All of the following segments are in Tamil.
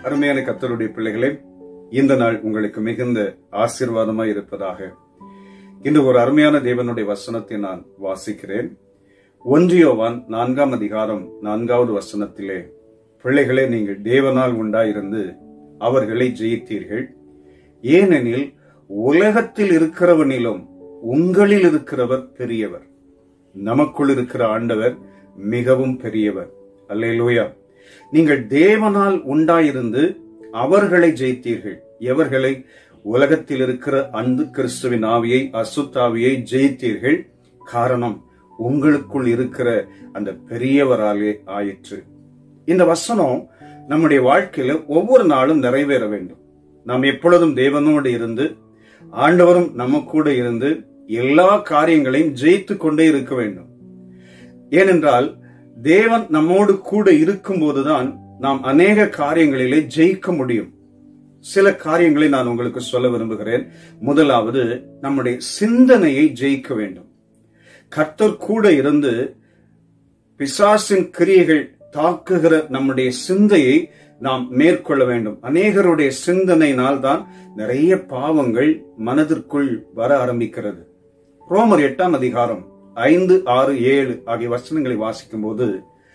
அருமையான கத்தருடைய பிள்ளைகளே இந்த நாள் உங்களுக்கு மிகுந்த ஆசீர்வாதமாய் இருப்பதாக இன்று ஒரு அருமையான தேவனுடைய வசனத்தை நான் வாசிக்கிறேன் ஒன்றியோவான் நான்காம் அதிகாரம் நான்காவது வசனத்திலே பிள்ளைகளே நீங்கள் தேவனால் உண்டாயிருந்து அவர்களை ஜெயித்தீர்கள் ஏனெனில் உலகத்தில் இருக்கிறவனிலும் உங்களில் இருக்கிறவர் பெரியவர் நமக்குள் இருக்கிற ஆண்டவர் மிகவும் பெரியவர் அல்லேலூயா நீங்கள் தேவனால் உண்டாயிருந்து அவர்களை ஜெயித்தீர்கள் எவர்களை உலகத்தில் இருக்கிற அன்பு கிறிஸ்துவின் ஆவியை அசுத்தாவியை ஜெயித்தீர்கள் காரணம் உங்களுக்குள் இருக்கிற அந்த பெரியவராலே ஆயிற்று இந்த வசனம் நம்முடைய வாழ்க்கையில ஒவ்வொரு நாளும் நிறைவேற வேண்டும் நாம் எப்பொழுதும் தேவனோடு இருந்து ஆண்டவரும் நம்ம கூட இருந்து எல்லா காரியங்களையும் ஜெயித்து கொண்டே இருக்க வேண்டும் ஏனென்றால் தேவன் நம்மோடு கூட இருக்கும்போதுதான் நாம் அநேக காரியங்களிலே ஜெயிக்க முடியும் சில காரியங்களை நான் உங்களுக்கு சொல்ல விரும்புகிறேன் முதலாவது நம்முடைய சிந்தனையை ஜெயிக்க வேண்டும் கர்த்தர் கூட இருந்து பிசாசின் கிரியைகள் தாக்குகிற நம்முடைய சிந்தையை நாம் மேற்கொள்ள வேண்டும் அநேகருடைய சிந்தனையினால் தான் நிறைய பாவங்கள் மனதிற்குள் வர ஆரம்பிக்கிறது ரோமர் எட்டாம் அதிகாரம் ஐந்து ஆறு ஏழு ஆகிய வசனங்களை வாசிக்கும் போது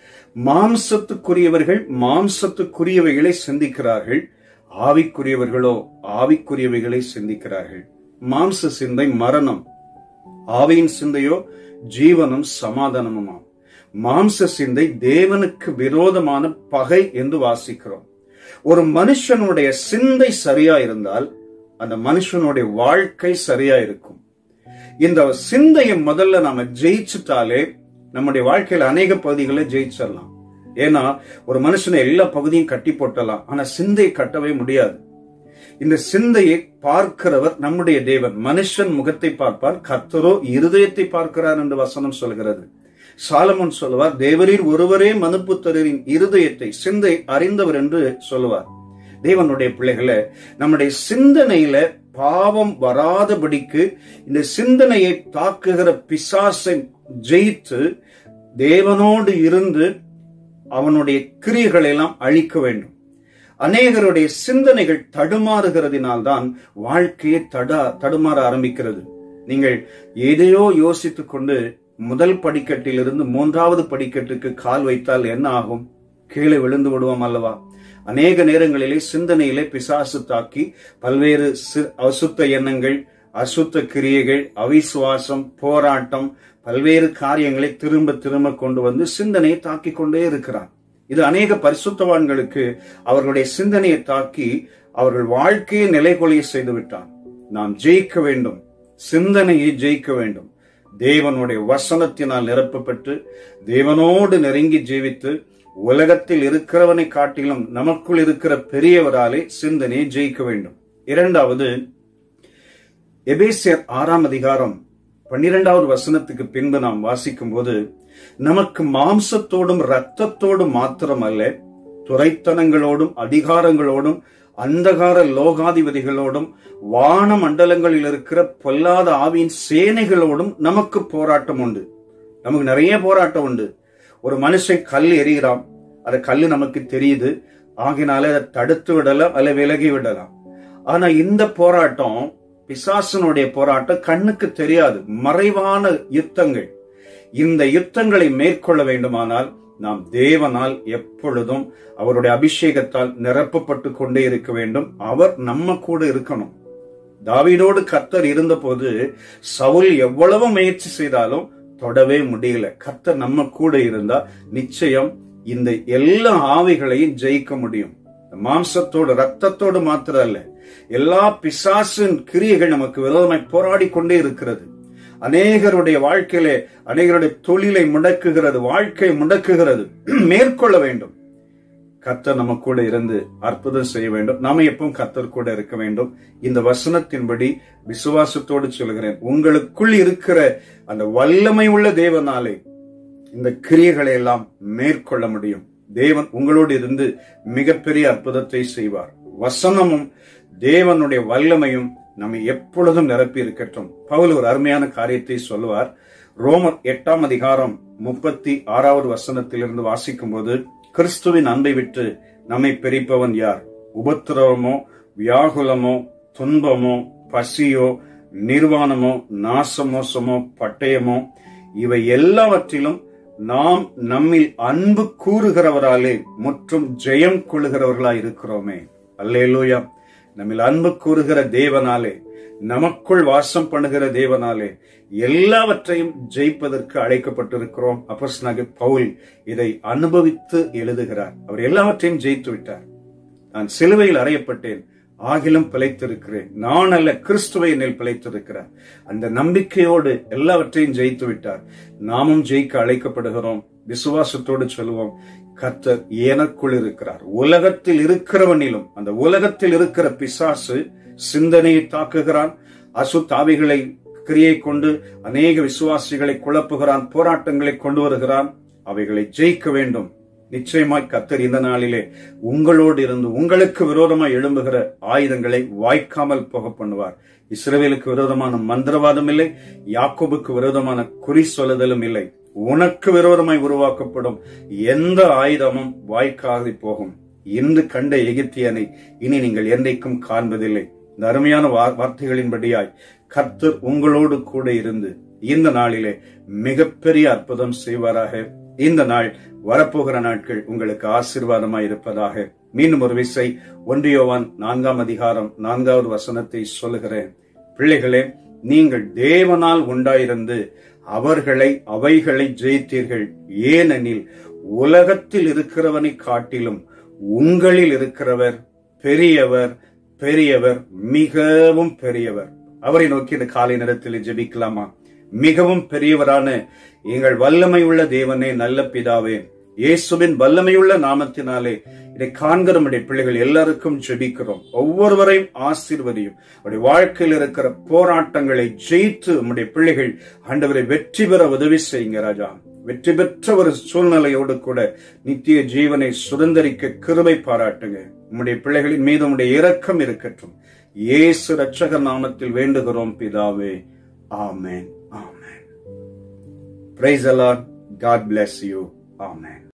மாம்சத்துக்குரியவர்கள் மாம்சத்துக்குரியவைகளை சிந்திக்கிறார்கள் ஆவிக்குரியவர்களோ ஆவிக்குரியவைகளை சிந்திக்கிறார்கள் மாம்ச சிந்தை மரணம் ஆவியின் சிந்தையோ ஜீவனும் சமாதானமுமாம் மாம்ச சிந்தை தேவனுக்கு விரோதமான பகை என்று வாசிக்கிறோம் ஒரு மனுஷனுடைய சிந்தை சரியா இருந்தால் அந்த மனுஷனுடைய வாழ்க்கை சரியா இருக்கும் இந்த சிந்தையை முதல்ல நாம ஜெயிச்சுட்டாலே நம்முடைய வாழ்க்கையில அநேக பகுதிகளை ஜெயிச்சிடலாம் ஏன்னா ஒரு மனுஷனை எல்லா பகுதியும் கட்டி போட்டலாம் ஆனா சிந்தையை கட்டவே முடியாது இந்த சிந்தையை பார்க்கிறவர் நம்முடைய தேவன் மனுஷன் முகத்தை பார்ப்பார் கர்த்தரோ இருதயத்தை பார்க்கிறார் என்று வசனம் சொல்கிறது சாலமன் சொல்லுவார் தேவரீர் ஒருவரே மனுப்புத்தரின் இருதயத்தை சிந்தை அறிந்தவர் என்று சொல்லுவார் தேவனுடைய பிள்ளைகளை நம்முடைய சிந்தனையில பாவம் வராதபடிக்கு இந்த சிந்தனையை தாக்குகிற பிசாசை ஜெயித்து தேவனோடு இருந்து அவனுடைய கிரியைகளை எல்லாம் அழிக்க வேண்டும் அநேகருடைய சிந்தனைகள் தடுமாறுகிறதினால்தான் வாழ்க்கையை தடா தடுமாற ஆரம்பிக்கிறது நீங்கள் எதையோ யோசித்துக் கொண்டு முதல் படிக்கட்டிலிருந்து மூன்றாவது படிக்கட்டுக்கு கால் வைத்தால் என்ன ஆகும் கீழே விழுந்து விடுவோம் அல்லவா அநேக நேரங்களிலே சிந்தனையிலே பிசாசு தாக்கி பல்வேறு அசுத்த எண்ணங்கள் அசுத்த கிரியைகள் அவிசுவாசம் போராட்டம் பல்வேறு காரியங்களை திரும்ப திரும்ப கொண்டு வந்து சிந்தனையை தாக்கி கொண்டே இருக்கிறான் இது அநேக பரிசுத்தவான்களுக்கு அவர்களுடைய சிந்தனையை தாக்கி அவர்கள் வாழ்க்கையை நிலைகொலைய செய்து விட்டான் நாம் ஜெயிக்க வேண்டும் சிந்தனையை ஜெயிக்க வேண்டும் தேவனுடைய வசனத்தினால் நிரப்பப்பட்டு தேவனோடு நெருங்கி ஜீவித்து உலகத்தில் இருக்கிறவனை காட்டிலும் நமக்குள் இருக்கிற பெரியவராலே சிந்தனையை ஜெயிக்க வேண்டும் இரண்டாவது எபேசியர் ஆறாம் அதிகாரம் பன்னிரெண்டாவது வசனத்துக்கு பின்பு நாம் வாசிக்கும் போது நமக்கு மாம்சத்தோடும் இரத்தத்தோடும் மாத்திரம் அல்ல துறைத்தனங்களோடும் அதிகாரங்களோடும் அந்தகார லோகாதிபதிகளோடும் வான மண்டலங்களில் இருக்கிற பொல்லாத ஆவியின் சேனைகளோடும் நமக்கு போராட்டம் உண்டு நமக்கு நிறைய போராட்டம் உண்டு ஒரு மனுஷன் கல் எறிகிறான் அந்த கல்லு நமக்கு தெரியுது ஆகினால அதை தடுத்து விடலாம் அல்ல விலகி விடலாம் ஆனா இந்த போராட்டம் பிசாசனுடைய போராட்டம் கண்ணுக்கு தெரியாது மறைவான யுத்தங்கள் இந்த யுத்தங்களை மேற்கொள்ள வேண்டுமானால் நாம் தேவனால் எப்பொழுதும் அவருடைய அபிஷேகத்தால் நிரப்பப்பட்டு கொண்டே இருக்க வேண்டும் அவர் நம்ம கூட இருக்கணும் தாவீதோடு கர்த்தர் இருந்தபோது சவுல் எவ்வளவு முயற்சி செய்தாலும் தொடவே முடியல கர்த்தர் நம்ம கூட இருந்தா நிச்சயம் இந்த எல்லா ஆவிகளையும் ஜெயிக்க முடியும் மாம்சத்தோடு ரத்தத்தோடு மாத்திரம் அல்ல எல்லா பிசாசின் கிரியைகள் நமக்கு விரோதமாய் போராடி கொண்டே இருக்கிறது அநேகருடைய வாழ்க்கையிலே அநேகருடைய தொழிலை முடக்குகிறது வாழ்க்கை முடக்குகிறது மேற்கொள்ள வேண்டும் கர்த்தர் நம்ம கூட இருந்து அற்புதம் செய்ய வேண்டும் நாம எப்பவும் கர்த்தர் கூட இருக்க வேண்டும் இந்த வசனத்தின்படி விசுவாசத்தோடு சொல்கிறேன் உங்களுக்குள் இருக்கிற அந்த வல்லமை உள்ள தேவனாலே இந்த கிரியைகளை எல்லாம் மேற்கொள்ள முடியும் தேவன் உங்களோடு இருந்து மிகப்பெரிய அற்புதத்தை செய்வார் வசனமும் தேவனுடைய வல்லமையும் நம்மை எப்பொழுதும் நிரப்பி இருக்கட்டும் பவுல் ஒரு அருமையான காரியத்தை சொல்லுவார் ரோமர் எட்டாம் அதிகாரம் முப்பத்தி ஆறாவது வசனத்திலிருந்து வாசிக்கும் போது கிறிஸ்துவின் அன்பை விட்டு நம்மை பிரிப்பவன் யார் உபத்திரவமோ வியாகுலமோ துன்பமோ பசியோ நிர்வாணமோ நாசமோசமோ பட்டயமோ இவை எல்லாவற்றிலும் நாம் நம்மில் அன்பு கூறுகிறவராலே மற்றும் ஜெயம் கொள்ளுகிறவர்களாய் இருக்கிறோமே அல்லேலூயா நம்மில் அன்பு கூறுகிற தேவனாலே நமக்குள் வாசம் பண்ணுகிற தேவனாலே எல்லாவற்றையும் ஜெயிப்பதற்கு அழைக்கப்பட்டிருக்கிறோம் அப்போஸ்தலனாகிய பவுல் இதை அனுபவித்து எழுதுகிறார் அவர் எல்லாவற்றையும் ஜெயித்து விட்டார் நான் சிலுவையில் அறையப்பட்டேன் ஆகிலும் பிழைத்திருக்கிறேன் நான் அல்ல கிறிஸ்துவை என்னில் பிழைத்திருக்கிறார் அந்த நம்பிக்கையோடு எல்லாவற்றையும் ஜெயித்து விட்டார் நாமும் ஜெயிக்க அழைக்கப்படுகிறோம் விசுவாசத்தோடு சொல்லுவோம் கர்த்தர் எனக்குள் இருக்கிறார் உலகத்தில் இருக்கிறவனிலும் அந்த உலகத்தில் இருக்கிற பிசாசு சிந்தனையை தாக்குகிறான் அசுத்தாவிகளை கிரியை கொண்டு அநேக விசுவாசிகளை குழப்புகிறான் போராட்டங்களை கொண்டு வருகிறான் அவைகளை ஜெயிக்க வேண்டும் நிச்சயமாய் கத்தர் இந்த நாளிலே உங்களோடு இருந்து உங்களுக்கு விரோதமாய் எழும்புகிற ஆயுதங்களை வாய்க்காமல் போக பண்ணுவார் இஸ்ரவேலுக்கு விரோதமான மந்திரவாதம் இல்லை யாக்கோபுக்கு விரோதமான குறி சொல்லுதலும் இல்லை உனக்கு விரோதமாய் உருவாக்கப்படும் எந்த ஆயுதமும் வாய்க்காது போகும் இன்று கண்ட எகிப்தியனை இனி நீங்கள் என்றைக்கும் காண்பதில்லை இந்த அருமையான வார்த்தைகளின்படியாய் கர்த்தர் உங்களோடு கூட இருந்து இந்த நாளிலே மிகப்பெரிய அற்புதம் செய்வாராக இந்த நாள் வரப்போகிற நாட்கள் உங்களுக்கு ஆசீர்வாதமாய் இருப்பதாக மீண்டும் ஒரு விசை ஒன்றியோவான் நான்காம் அதிகாரம் நான்காவது வசனத்தை சொல்லுகிறேன் பிள்ளைகளே நீங்கள் தேவனால் உண்டாயிருந்து அவர்களை அவைகளை ஜெயித்தீர்கள் ஏனெனில் உலகத்தில் இருக்கிறவனை காட்டிலும் உங்களில் இருக்கிறவர் பெரியவர் பெரியவர் மிகவும் பெரியவர் அவரை நோக்கி இந்த காலை நேரத்தில் ஜெபிக்கலாமா மிகவும் பெரியவரான எங்கள் வல்லமை உள்ள தேவனே நல்ல பிதாவே இயேசுவின் வல்லமையுள்ள நாமத்தினாலே இதை காண்கிற நம்முடைய பிள்ளைகள் எல்லாருக்கும் ஜெபிக்கிறோம் ஒவ்வொருவரையும் ஆசீர்வதியும் அவருடைய வாழ்க்கையில் இருக்கிற போராட்டங்களை ஜெயித்து நம்முடைய பிள்ளைகள் ஆண்டவரை வெற்றி பெற உதவி செய்யுங்க ராஜா வெற்றி பெற்ற ஒரு சூழ்நிலையோடு கூட நித்திய ஜீவனை சுதந்திரிக்க கிருபை பாராட்டுங்க உம்முடைய பிள்ளைகளின் மீது உம்முடைய இரக்கம் இருக்கட்டும் இயேசு ரட்சக நாமத்தில் வேண்டுகிறோம் பிதாவே amen amen praise the lord God bless you amen